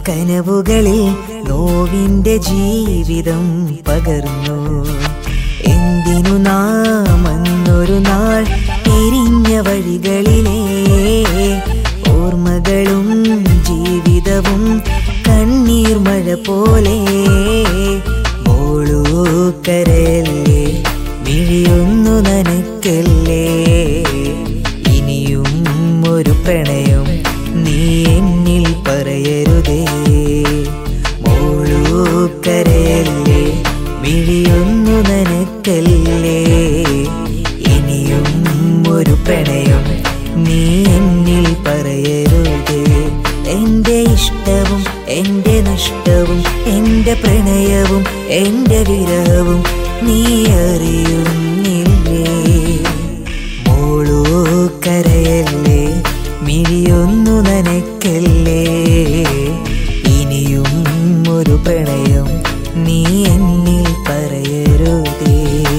കനവുകളിൽ നോവിന്റെ ജീവിതം പകർന്നു എന്തിനു നാം അന്നൊരു നാൾ തിരിഞ്ഞ വഴികളിലെ ഓർമ്മകളും ജീവിതവും കണ്ണീർ മഴ പോലെ മോളൂ കരയല്ലേ മിഴിയൊന്നു നനക്കല്ലേ ഇനിയും ഒരു പ്രണയം നീ എന്നിൽ പറയരുതേ മോളൂ കരയല്ലേ മിഴിയൊന്നു നനക്കല്ലേ ഇനിയും ഒരു പ്രണയം നീ എന്നിൽ പറയരുതേ എന്റെ ഇഷ്ടവും എന്റെ നഷ്ടവും എന്റെ പ്രണയവും എന്റെ വിരഹവും നീ അറിയുന്നില്ലേ മോളൂ കരയല്ലേ മിഴിയൊന്നു നനക്കല്ലേ ഇനിയും ഒരു പ്രണയം നീ എന്നിൽ പറയരുതേ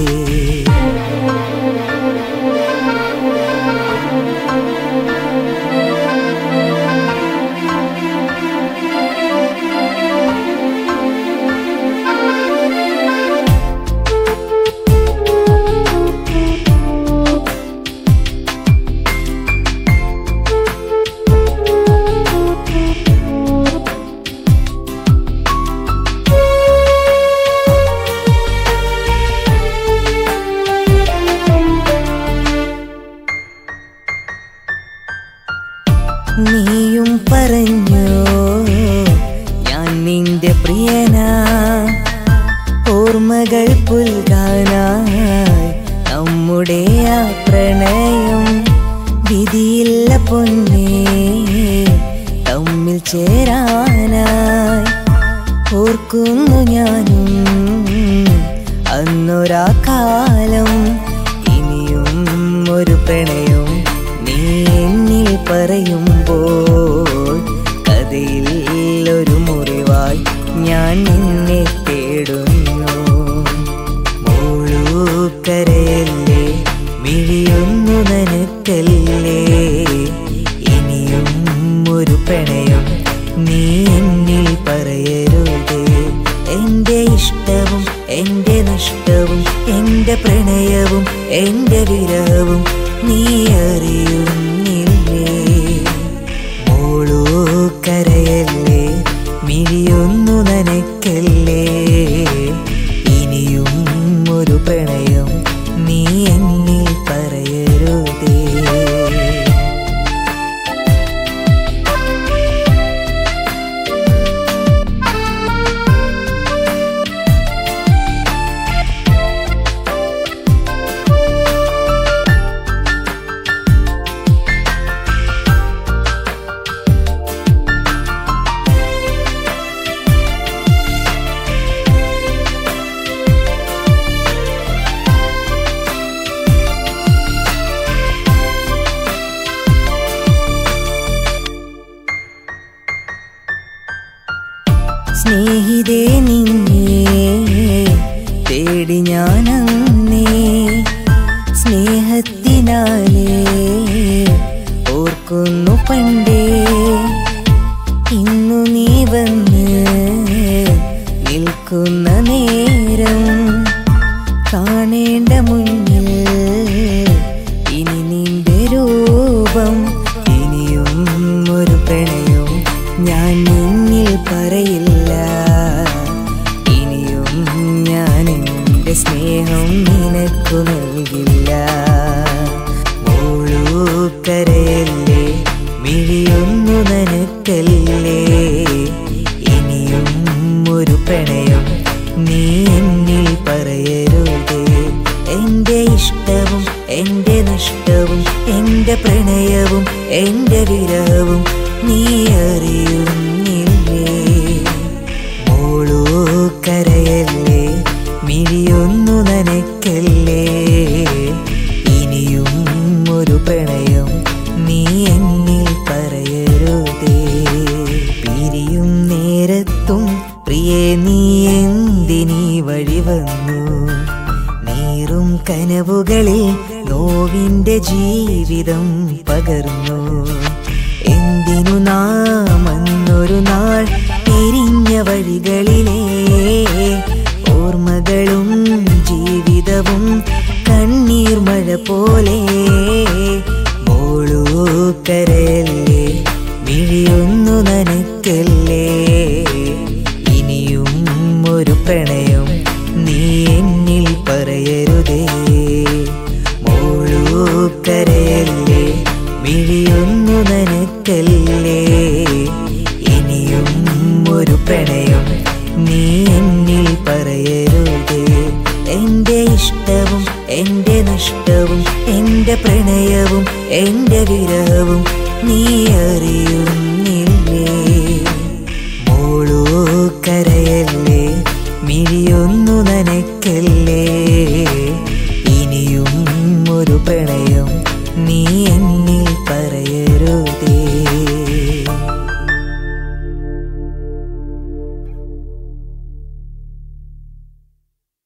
നീയും പറഞ്ഞോ ഞാൻ നിന്റെ പ്രിയനാ ഓർമ്മകൾ പുൽകാനായി നമ്മുടെ ആ പ്രണയം വിധിയില്ല പൊന്നേ തമ്മിൽ ചേരാനായി ഓർക്കുന്നു ഞാനും അന്നൊരാ കാലം ഇനിയും ഒരു പ്രണയം നീ എന്നിൽ പറയുമ്പോൾ കഥയിൽ ഒരു മുറിവായി ഞാൻ നിന്നെ തേടുന്നു മോളൂ കരയല്ലേ മിഴിയൊന്നു നനക്കല്ലേ ഇനിയും ഒരു പ്രണയം നീ എന്നിൽ പറയരുതേ എന്റെ ഇഷ്ടവും എന്റെ നഷ്ടവും എന്റെ പ്രണയവും എന്റെ വിരഹവും നീ അറിയുന്നില്ലേ മോളൂ കരയല്ലേ മിഴിയൊന്നു നനക്കല്ലേ ഇനിയും ഒരു പ്രണയം നീ എന്നിൽ പറയരുതേ സ്നേഹിതേ നിന്നെ തേടി ഞാനന്നേ സ്നേഹത്തിനാലേ ഓർക്കുന്നു പണ്ടേ ഇന്നു നീ വന്ന് നിൽക്കുന്ന നേരം കാണേണ്ട മുന്നിൽ ഇനി നിന്റെ രൂപം ഇനിയും ഒരു പ്രണയം ഞാൻ നിന്നിൽ പറയില്ല ഇനിയും ഞാൻ എൻ്റെ സ്നേഹം നിനക്കു നൽകില്ല മോളൂ കരയല്ലേ മിഴിയൊന്നു നനക്കല്ലേ ഇനിയും ഒരു പ്രണയം നീ എന്നിൽ പറയരുതേ എന്റെ ഇഷ്ടവും എന്റെ നഷ്ടവും എന്റെ പ്രണയവും എന്റെ വിരഹവും നീ അറിയുന്നില്ലേ മോളൂ കരയല്ലേ മിഴിയൊന്നു നനക്കല്ലേ ഇനിയും ഒരു പ്രണയം നീ എന്നിൽ പറയരുതേ പിരിയും നേരത്തും പ്രിയേ നീ എന്തിനീ വഴി വന്നു നീറും കനവുകളിൽ നോവിന്റെ ജീവിതം പകർന്നു എന്തിനു നാം അന്നൊരു നാൾ പിരിഞ്ഞ വഴികളിലെ ഓർമ്മകളും ജീവിതവും കണ്ണീർ മഴ പോലെ മോളൂ കരയല്ലേ മിഴിയൊന്നു നനക്കല്ലേ ഇനിയും ഒരു പ്രണയം നീ എന്നിൽ പറയരുതേ മോളൂ കരയല്ലേ മിഴിയൊന്നു നനക്കല്ലേ ഇനിയും ഒരു പ്രണയം നീ എന്നിൽ പറയരുതേ എന്റെ ഇഷ്ടവും എന്റെ നഷ്ടവും എന്റെ പ്രണയവും എന്റെ വിരഹവും നീ അറിയുന്നില്ലേ